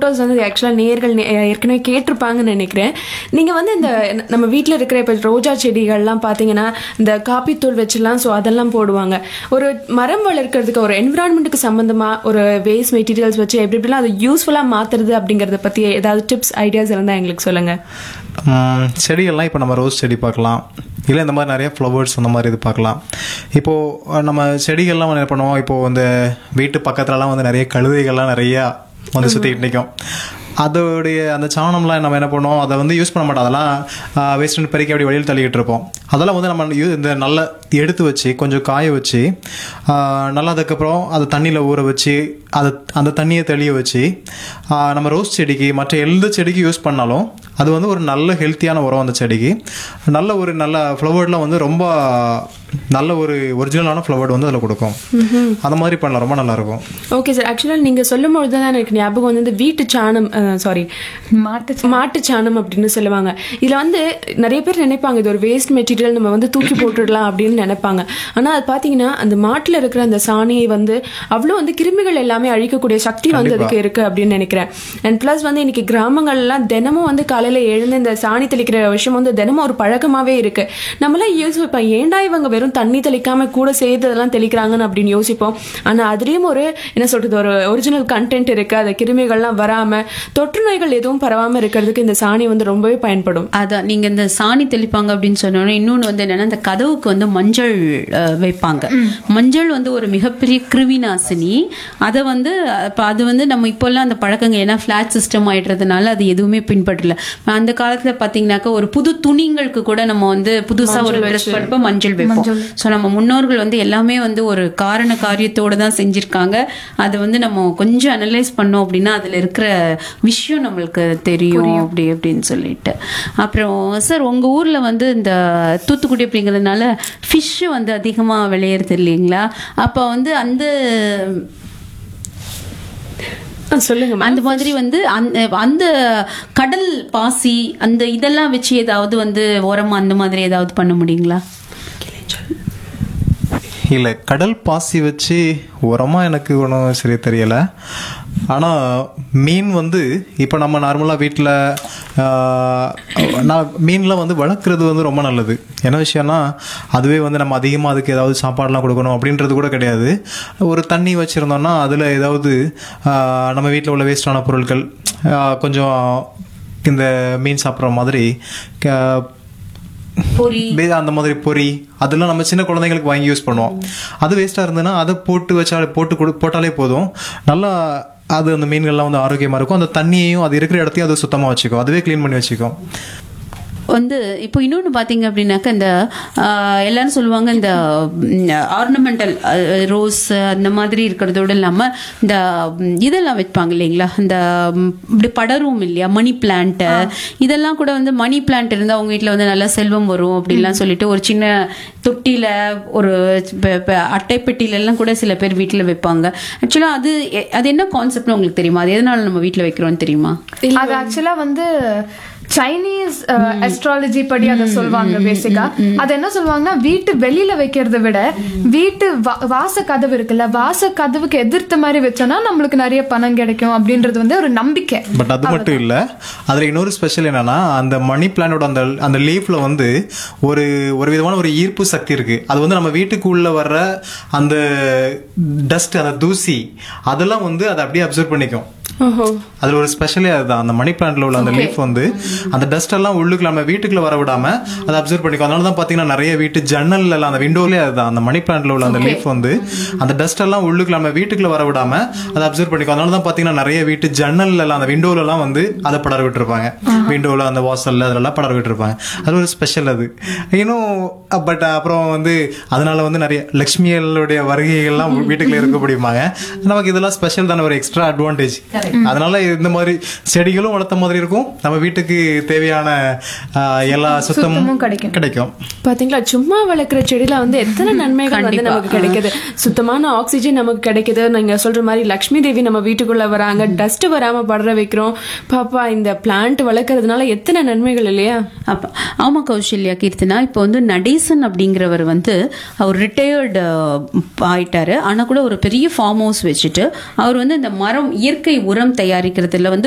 Photos வந்து ஆக்சுவலாக நேர்கள் நே- ஏற்கனவே கேட்டிருப்பாங்கன்னு நினைக்கிறேன் நீங்கள் வந்து இந்த நம்ம வீட்டில் இருக்கிற இப்போ ரோஜா செடிகள்லாம் பார்த்தீங்கன்னா இந்த காப்பித்தூள் வச்சுலாம் ஸோ அதெல்லாம் போடுவாங்க ஒரு மரம் வளர்க்கறதுக்கு ஒரு என்விரான்மெண்ட்டுக்கு சம்மந்தமாக ஒரு வேஸ்ட் மெட்டீரியல்ஸ் வச்சு எப்படி எப்படிலாம் அதை யூஸ்ஃபுல்லாக மாற்றுறது அப்படிங்கிறத பற்றி ஏதாவது டிப்ஸ் ஐடியாஸ் இருந்தால் எங்களுக்கு சொல்லுங்கள் ம், செடிகள்லாம் இப்போ நம்ம ரோஸ் செடி பார்க்கலாம் இல்லை இந்த மாதிரி நிறைய ஃப்ளவர்ஸ் அந்த மாதிரி இது பார்க்கலாம் இப்போது நம்ம செடிகள்லாம் வந்து என்ன பண்ணுவோம் இப்போது இந்த வீட்டு பக்கத்துலலாம் வந்து நிறைய கழுதைகள்லாம் நிறையா வந்து சுற்றிக்கிட்டு நிற்கும் அதோடைய அந்த சாணம்லாம் நம்ம என்ன பண்ணுவோம் அதை வந்து யூஸ் பண்ண மாட்டோம் அதெல்லாம் வேஸ்ட் பெருக்கி அப்படி வெளியில் தள்ளிக்கிட்டு இருப்போம் அதெல்லாம் வந்து நம்ம யூ- இந்த நல்லா எடுத்து வச்சு கொஞ்சம் காய வச்சு ஆ, நல்லா அதுக்கப்புறம் அதை தண்ணியில் ஊற வச்சு அதை அந்த தண்ணியை தெளிய வச்சு ஆ, நம்ம ரோஸ் செடிக்கு மற்ற எந்த செடிக்கு யூஸ் பண்ணாலும் அது வந்து ஒரு நல்ல ஹெல்த்தியான உரம் அந்த செடிக்கு நல்ல ஒரு நல்ல ஃப்ளவர்லாம் வந்து ரொம்ப நல்ல ஒரு ஒரிஜினலான ஃப்ளவர் வந்து அதில் கொடுக்கும் அந்த மாதிரி பண்ணலாம் ரொம்ப நல்லா இருக்கும் ஓகே சார் ஆக்சுவலாக நீங்கள் சொல்லும் பொழுது தான் எனக்கு ஞாபகம் வந்து இந்த வீட்டு சாணம் சாரி மாட்டு மாட்டு சாணம் அப்படின்னு சொல்லுவாங்க இதுல வந்து நிறைய பேர் நினைப்பாங்க இது ஒரு வேஸ்ட் மெட்டீரியல் நம்ம வந்து தூக்கி போட்டுடலாம் அப்படின்னு நினைப்பாங்க ஆனா அது பாத்தீங்கன்னா அந்த மாட்டுல இருக்கிற அந்த சாணியை வந்து அவ்வளவு வந்து கிருமிகள் எல்லாமே அழிக்கக்கூடிய சக்தி வந்து அதுக்கு இருக்கு அப்படின்னு நினைக்கிறேன் அண்ட் பிளஸ் வந்து இன்னைக்கு கிராமங்கள்லாம் தினமும் வந்து காலையில எழுந்து இந்த சாணி தெளிக்கிற விஷயம் வந்து தினமும் ஒரு பழக்கமாவே இருக்கு நம்மளாம் யோசிப்போம் ஏன்டா இவங்க வெறும் தண்ணி தெளிக்காம கூட சேர்த்ததெல்லாம் தெளிக்கிறாங்கன்னு அப்படின்னு யோசிப்போம் ஆனா அதுலயும் ஒரு என்ன சொல்றது ஒரு ஒரிஜினல் கண்டென்ட் இருக்கு அந்த கிருமிகள்லாம் வராம தொற்று நோய்கள் எதுவும் பரவாம இருக்கிறதுக்கு இந்த சாணி வந்து ரொம்பவே பயன்படும் அதான் நீங்க இந்த சாணி தெளிப்பாங்க அப்படின்னு சொன்னோன்னே இன்னொன்று வந்து என்னன்னா இந்த கதவுக்கு வந்து மஞ்சள் அஹ், வைப்பாங்க மஞ்சள் வந்து ஒரு மிகப்பெரிய கிருமி நாசினி அதை வந்து இப்போ அது வந்து நம்ம இப்போல்லாம் அந்த பழக்கங்க ஏன்னா ஃபிளாட் சிஸ்டம் ஆயிடுறதுனால அது எதுவுமே பின்பற்றல அந்த காலத்துல பாத்தீங்கன்னாக்கா ஒரு புது துணிங்களுக்கு கூட நம்ம வந்து புதுசா ஒரு ட்ரெஸ் பண்ணப்ப மஞ்சள் வைப்போம் ஸோ நம்ம முன்னோர்கள் வந்து எல்லாமே வந்து ஒரு காரண காரியத்தோட தான் செஞ்சிருக்காங்க அது வந்து நம்ம கொஞ்சம் அனலைஸ் பண்ணோம் அப்படின்னா அதுல இருக்கிற விஷயம் நம்மளுக்கு தெரியும் அப்படி அப்படின்னு சொல்லிட்டு அப்புறம் சார் உங்க ஊர்ல வந்து இந்த தூத்துக்குடி அப்படிங்கிறதுனால ஃபிஷ் வந்து அதிகமா விளையிறது இல்லைங்களா அப்ப வந்து அந்த ஆ, சொல்லுங்க ma'am. அந்த மாதிரி வந்து அந்த அந்த கடல் பாசி அந்த இதெல்லாம் வச்சு ஏதாவது வந்து உரம் அந்த மாதிரி ஏதாவது பண்ண முடியுங்களா இல்லை கடல் பாசி வச்சு உரமாக எனக்கு ஒன்றும் சரியா தெரியலை ஆனால் மீன் வந்து இப்போ நம்ம நார்மலாக வீட்டில் நான் மீன்லாம் வந்து வளர்க்குறது வந்து ரொம்ப நல்லது என்ன விஷயம்னா அதுவே வந்து நம்ம அதிகமாக அதுக்கு ஏதாவது சாப்பாடுலாம் கொடுக்கணும் அப்படின்றது கூட கிடையாது ஒரு தண்ணி வச்சுருந்தோம்னா அதில் ஏதாவது ஆஹ், நம்ம வீட்டில் உள்ள வேஸ்டான பொருட்கள் ஆஹ், கொஞ்சம் இந்த மீன் சாப்பிட்ற மாதிரி க- பொரி வே- அந்த மாதிரி பொரி அதெல்லாம் நம்ம சின்ன குழந்தைங்களுக்கு வாங்கி யூஸ் பண்ணுவோம் அது வேஸ்ட்டாக இருந்ததுன்னா அதை போட்டு வச்சாலே போட்டு கொடு போட்டாலே போதும் நல்லா அது அந்த மீன்கள்லாம் வந்து ஆரோக்கியமாக இருக்கும் அந்த தண்ணியையும் அது இருக்கிற இடத்தையும் அது சுத்தமாக வச்சுக்கும் அதுவே க்ளீன் பண்ணி வச்சுக்கும் வந்து இப்போ இன்னொன்று பார்த்தீங்க அப்படின்னாக்க இந்த ஆஹ், எல்லாரும் சொல்லுவாங்க இந்த ஆர்னமெண்டல் ரோஸ் அந்த மாதிரி இருக்கிறதோட இல்லாமல் இந்த ம், இதெல்லாம் வைப்பாங்க இல்லைங்களா இந்த ம், இப்படி படரும் இல்லையா மணி பிளான்ட்டு இதெல்லாம் கூட வந்து மணி பிளான்ட் இருந்தால் அவங்க வீட்டில் வந்து நல்லா செல்வம் வரும் அப்படின்லாம் சொல்லிட்டு ஒரு சின்ன தொட்டியில் ஒரு பெ- பெ- அட்டைப்பெட்டியில எல்லாம் கூட சில பேர் வீட்டில் வைப்பாங்க ஆக்சுவலாக அது எ- அது என்ன கான்செப்ட்னு உங்களுக்கு தெரியுமா அது எதனால நம்ம வீட்டில் வைக்கிறோம்னு தெரியுமா அது ஆக்சுவலா வந்து சைனீஸ் அஸ்ட்ராலஜி படி அதை சொல்லுவாங்க பேசிக்கா அது என்ன சொல்லுவாங்கன்னா வீட்டு வெளியில வைக்கிறத விட வீட்டு வா- வாச கதவு இருக்குல்ல வாச கதவுக்கு எதிர்த்த மாதிரி வச்சோம்னா நம்மளுக்கு நிறைய பணம் கிடைக்கும் அப்படின்றது வந்து ஒரு நம்பிக்கை பட் அது மட்டும் இல்லை அதில் இன்னொரு ஸ்பெஷல் என்னன்னா அந்த மணி பிளானோட அந்த அந்த லீஃப்ல வந்து ஒரு ஒரு விதமான ஒரு ஈர்ப்பு சக்தி இருக்கு அது வந்து நம்ம வீட்டுக்குள்ள வர்ற அந்த டஸ்ட் அந்த தூசி அதெல்லாம் வந்து அதை அப்படியே அப்சர்வ் பண்ணிக்கும் ஓஹோ அதுல ஒரு ஸ்பெஷலே அதுதான் அந்த மணி பிளான்ட்ல உள்ள அந்த லீஃப் வந்து அந்த டஸ்ட் எல்லாம் உள்ளுக்குள்ள நம்ம வீட்டுக்குள்ள வர விடாம அதை அப்சர்வ் பண்ணிக்கும் அதனால தான் பாத்தீங்கன்னா நிறைய வீட்டு ஜன்னல்ல எல்லாம் அந்த விண்டோலயே அதுதான் அந்த மணி பிளான்ட்ல உள்ள அந்த லீஃப் வந்து அந்த டஸ்ட் எல்லாம் உள்ளுக்குள்ள நம்ம வீட்டுக்குள்ள வர விடாம அதை அப்சர்வ் பண்ணிக்கும் அதனால தான் பாத்தீங்கன்னா நிறைய வீட்டு ஜன்னல்ல எல்லாம் அந்த விண்டோல எல்லாம் வந்து அதை படர விட்டுருப்பாங்க விண்டோல அந்த வாசல்ல அதெல்லாம் படர விட்டுருப்பாங்க அது ஒரு ஸ்பெஷல் அது இன்னும் பட் அப்புறம் வந்து அதனால வந்து நிறைய லக்ஷ்மிகளுடைய வருகைகள்லாம் வீட்டுக்குள்ள இருக்க முடியுமாங்க நமக்கு இதெல்லாம் ஸ்பெஷல் தானே ஒரு எக்ஸ்ட்ரா அட்வான்டேஜ் அதனால இந்த மாதிரி செடிகளும் வளர்த்த மாதிரி இருக்கும் நம்ம வீட்டுக்கு தேவையான ஆஹ், எல்லா சுத்தமும் சுத்தமும் கிடைக்கும். கிடைக்கும் பாத்தீங்களா சும்மா வளர்க்குற செடியில வந்து எத்தனை நன்மைகள் வந்து நமக்கு கிடைக்குது சுத்தமான ஆக்சிஜன் நமக்கு கிடைக்குது நீங்க சொல்ற மாதிரி லக்ஷ்மி தேவி நம்ம வீட்டுக்குள்ள வராங்க டஸ்ட் வராம படர வைக்கிறோம் பாப்பா இந்த பிளான்ட் வளர்க்கறதுனால எத்தனை நன்மைகள் இல்லையா அப்ப ஆமா கௌசல்யா கீர்த்தனா இப்போ வந்து நடேசன் அப்படிங்கிறவர் வந்து அவர் ரிட்டையர்டு ஆயிட்டாரு ஆனா கூட ஒரு பெரிய ஃபார்ம் ஹவுஸ் வச்சுட்டு அவர் வந்து இந்த மரம் இயற்கை உரம் தயாரிக்கிறதுல வந்து